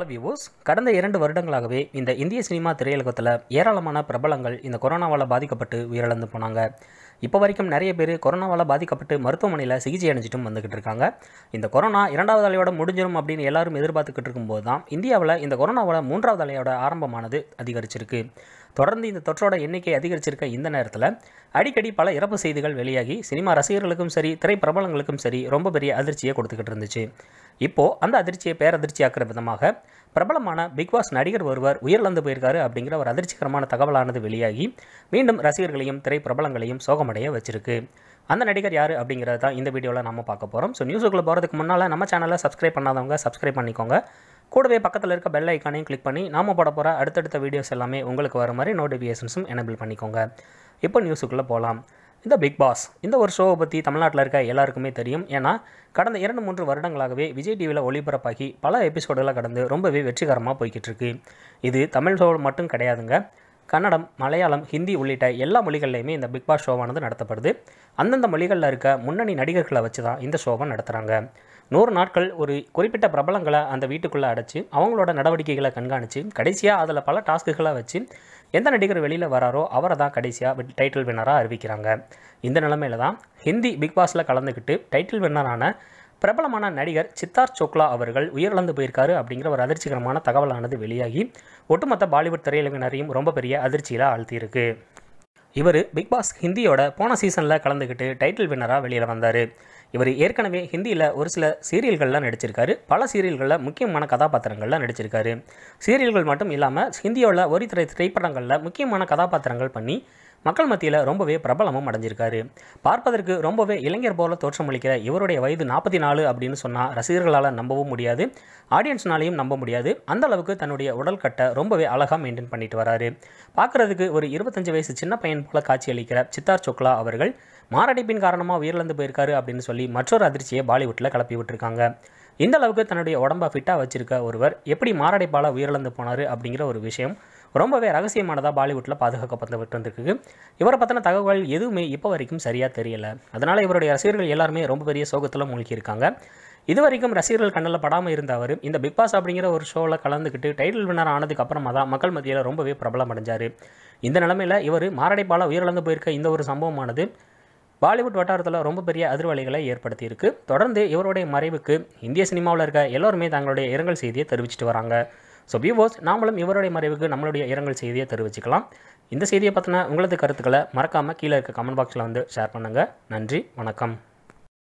hello viewers கடந்த இரண்டு வருடங்களாகவே இந்த இந்திய சினிமா திரையுலகத்தில் ஏராளமான பிரபலங்கள் இந்த கொரோனாவால் பாதிக்கப்பட்டு உயிரிழந்து போனாங்க இப்போ வரைக்கும் நிறைய பேர் கொரோனாவால் பாதிக்கப்பட்டு மருத்துவமனையில் சிகிச்சை அடைஞ்சிட்டும் வந்துக்கிட்டு இருக்காங்க இந்த கொரோனா இரண்டாவது அலையோட முடிஞ்சிடும் அப்படின்னு எல்லாரும் எதிர்பார்த்துக்கிட்டு இருக்கும்போது தான் இந்தியாவில் இந்த கொரோனாவோட மூன்றாவது அலையோட ஆரம்பமானது அதிகரிச்சிருக்கு தொடர்ந்து இந்த தொற்றோட எண்ணிக்கை அதிகரிச்சிருக்க இந்த நேரத்தில் அடிக்கடி பல இறப்பு செய்திகள் வெளியாகி சினிமா ரசிகர்களுக்கும் சரி திரைப்பிரபலங்களுக்கும் சரி ரொம்ப பெரிய அதிர்ச்சியை கொடுத்துக்கிட்டு இருந்துச்சு இப்போது அந்த அதிர்ச்சியை பேரதிர்ச்சியாக்குற விதமாக பிரபலமான பிக் பாஸ் நடிகர் ஒருவர் உயிரிழந்து போயிருக்காரு அப்படிங்கிற ஒரு அதிர்ச்சிகரமான தகவலானது வெளியாகி மீண்டும் ரசிகர்களையும் திரைப்பிரபலங்களையும் சோகமடைய வச்சிருக்கு அந்த நடிகர் யார் அப்படிங்கிறத தான் இந்த வீடியோவில் நம்ம பார்க்க போகிறோம் ஸோ நியூஸுக்குள்ளே போகிறதுக்கு முன்னால் நம்ம சேனலை சப்ஸ்கிரைப் பண்ணாதவங்க சப்ஸ்கிரைப் பண்ணிக்கோங்க கூடவே பக்கத்தில் இருக்க பெல் ஐக்கானையும் கிளிக் பண்ணி நாம போட போகிற அடுத்தடுத்த வீடியோஸ் எல்லாமே உங்களுக்கு வர மாதிரி நோட்டிஃபிகேஷன்ஸும் எனேபிள் பண்ணிக்கோங்க இப்போ நியூஸுக்குள்ளே போகலாம் இந்த பிக் பாஸ் இந்த ஒரு ஷோவை பற்றி தமிழ்நாட்டில் இருக்க எல்லாருக்குமே தெரியும் ஏன்னா கடந்த இரண்டு மூன்று வருடங்களாகவே விஜய் டிவியில் ஒளிபரப்பாகி பல எபிசோடுகளை கடந்து ரொம்பவே வெற்றிகரமாக போய்கிட்டு இருக்கு இது தமிழ் ஷோ மட்டும் கிடையாதுங்க கன்னடம் மலையாளம் ஹிந்தி உள்ளிட்ட எல்லா மொழிகள்லையுமே இந்த பிக் பாஸ் ஷோவானது நடத்தப்படுது அந்தந்த மொழிகளில் இருக்க முன்னணி நடிகர்களை வச்சு தான் இந்த ஷோவை நடத்துகிறாங்க நூறு நாட்கள் ஒரு குறிப்பிட்ட பிரபலங்களை அந்த வீட்டுக்குள்ளே அடைச்சி அவங்களோட நடவடிக்கைகளை கண்காணித்து கடைசியாக அதில் பல டாஸ்க்குகளை வச்சு எந்த நடிகர் வெளியில் வராரோ அவரை தான் கடைசியாக டைட்டில் வின்னராக அறிவிக்கிறாங்க இந்த நிலமையில தான் ஹிந்தி பிக் பாஸில் கலந்துக்கிட்டு டைட்டில் வின்னரான பிரபலமான நடிகர் சித்தார்த் சோக்லா அவர்கள் உயிரிழந்து போயிருக்காரு அப்படிங்கிற ஒரு அதிர்ச்சிகரமான தகவலானது வெளியாகி ஒட்டுமொத்த பாலிவுட் திரையுலகினரையும் ரொம்ப பெரிய அதிர்ச்சியில் ஆழ்த்தியிருக்கு இவர் பிக் பாஸ் ஹிந்தியோட போன சீசனில் கலந்துக்கிட்டு டைட்டில் வின்னராக வெளியில் வந்தார் இவர் ஏற்கனவே ஹிந்தியில் ஒரு சில சீரியல்களில் நடிச்சிருக்காரு பல சீரியல்களில் முக்கியமான கதாபாத்திரங்களில் நடிச்சிருக்காரு சீரியல்கள் மட்டும் இல்லாமல் ஹிந்தியோட ஒரு திரை திரைப்படங்களில் முக்கியமான கதாபாத்திரங்கள் பண்ணி மக்கள் மத்தியில் ரொம்பவே பிரபலமும் அடைஞ்சிருக்காரு பார்ப்பதற்கு ரொம்பவே இளைஞர் போல தோற்றமளிக்கிற இவருடைய வயது நாற்பத்தி நாலு அப்படின்னு சொன்னால் ரசிகர்களால் நம்பவும் முடியாது ஆடியன்ஸ்னாலையும் நம்ப முடியாது அந்த அளவுக்கு தன்னுடைய உடல் கட்டை ரொம்பவே அழகாக மெயின்டைன் பண்ணிட்டு வராரு பார்க்குறதுக்கு ஒரு இருபத்தஞ்சு வயசு சின்ன பையன் போல காட்சியளிக்கிற சித்தார் சோக்லா அவர்கள் மாரடைப்பின் காரணமாக உயிரிழந்து போயிருக்காரு அப்படின்னு சொல்லி மற்றொரு அதிர்ச்சியை பாலிவுட்டில் கிளப்பி விட்டுருக்காங்க இந்த அளவுக்கு தன்னுடைய உடம்பை ஃபிட்டாக வச்சிருக்க ஒருவர் எப்படி மாரடைப்பால் உயிரிழந்து போனார் அப்படிங்கிற ஒரு விஷயம் ரொம்பவே ரகசியமானதாக பாலிவுட்டில் பாதுகாக்கப்பட்டு வந்திருக்கு இவரை பற்றின தகவல் எதுவுமே இப்போ வரைக்கும் சரியாக தெரியல அதனால் இவருடைய ரசிகர்கள் எல்லாருமே ரொம்ப பெரிய சோகத்தில் மூழ்கியிருக்காங்க இது வரைக்கும் ரசிகர்கள் கண்ணில் படாமல் இருந்த அவர் இந்த பிக் பாஸ் அப்படிங்கிற ஒரு ஷோவில் கலந்துக்கிட்டு டைட்டில் வின்னர் ஆனதுக்கு அப்புறமா தான் மக்கள் மத்தியில் ரொம்பவே பிரபலம் அடைஞ்சார் இந்த நிலமையில் இவர் மாரடைப்பால் உயிரிழந்து போயிருக்க இந்த ஒரு சம்பவமானது பாலிவுட் வட்டாரத்தில் ரொம்ப பெரிய அதிர்வலைகளை ஏற்படுத்தியிருக்கு தொடர்ந்து இவருடைய மறைவுக்கு இந்திய சினிமாவில் இருக்க எல்லோருமே தங்களுடைய இரங்கல் செய்தியை தெரிவிச்சிட்டு வராங்க ஸோ வியூவர்ஸ் நாமளும் இவருடைய மறைவுக்கு நம்மளுடைய இரங்கல் செய்தியை தெரிவிச்சுக்கலாம் இந்த செய்தியை பற்றின உங்களது கருத்துக்களை மறக்காமல் கீழே இருக்க கமெண்ட் பாக்ஸில் வந்து ஷேர் பண்ணுங்கள் நன்றி வணக்கம்